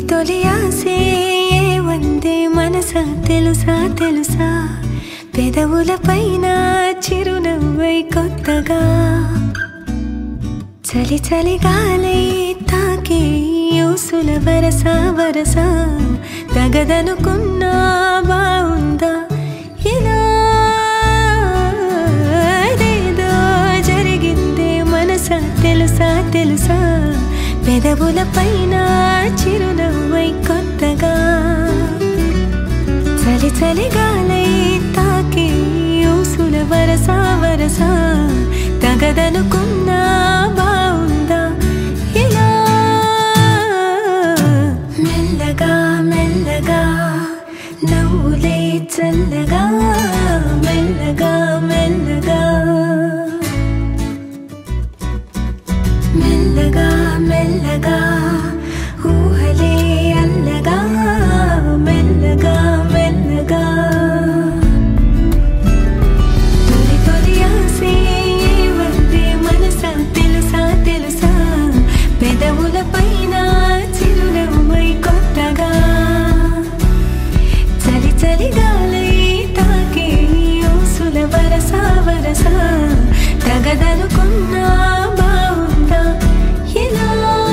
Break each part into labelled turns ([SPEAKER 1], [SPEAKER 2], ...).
[SPEAKER 1] తొలి ఆసే వందే మనసా తెలుసా తెలుసా పెదవుల పైన చిరునవ్వై కొత్తగా చలి చలి గాలై తాకే యూసుల వరస వరస తగదనుకున్నా బాగుందా ఇలా ఏదో జరిగిందే మనసా తెలుసా తెలుసా పెదవుల పైన చిరునవ్వై కొత్తగా చలి చలి గాలై తాకి ఊసుల వరస వరస తగదనుకున్నా బాగుందా ఇలా మెల్లగా మెల్లగా నవ్వులే చల్లగా మెల్లగా మెల్లగా మెల్లగా మెల్లగా ఊహలే అల్లగా మెల్లగా మెల్లగా తొలి తొలి ఆసే వందే మనసా తెలుసా తెలుసా పెదవుల పైన చిరునవ్వై కొత్తగా చలి చలి గాలై తాకి ఊసుల వరస వరస తగదనుకున్నా బాగుందా ఇలా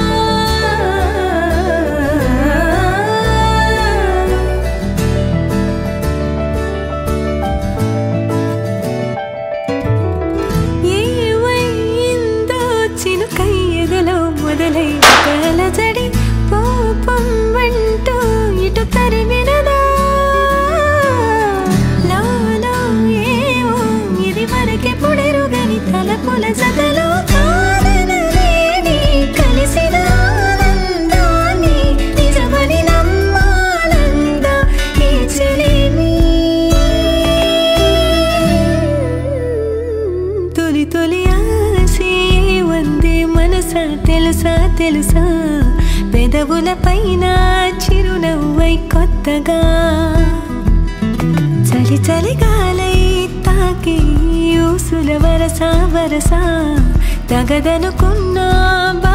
[SPEAKER 1] ఏవైందో చినుకై ఎదలో మొదలై కలజడి పాపం వెంటూ ఇటు తరిమినదా లోలో ఏవో ఇది వరకే పుడెరుగని తలపుల జతలో కాదనలేని కలిసిన ఆనందాన్ని నిజమని నమ్మాలందా ఈ చెలిమి తొలి తొలి ఆసే వందే మనసా తెలుసా తెలుసా పెదవుల పైన చిరునవ్వై కొత్తగా చలి చలి గాలై తాకి ఊసుల వరస వరస తగదనుకున్నా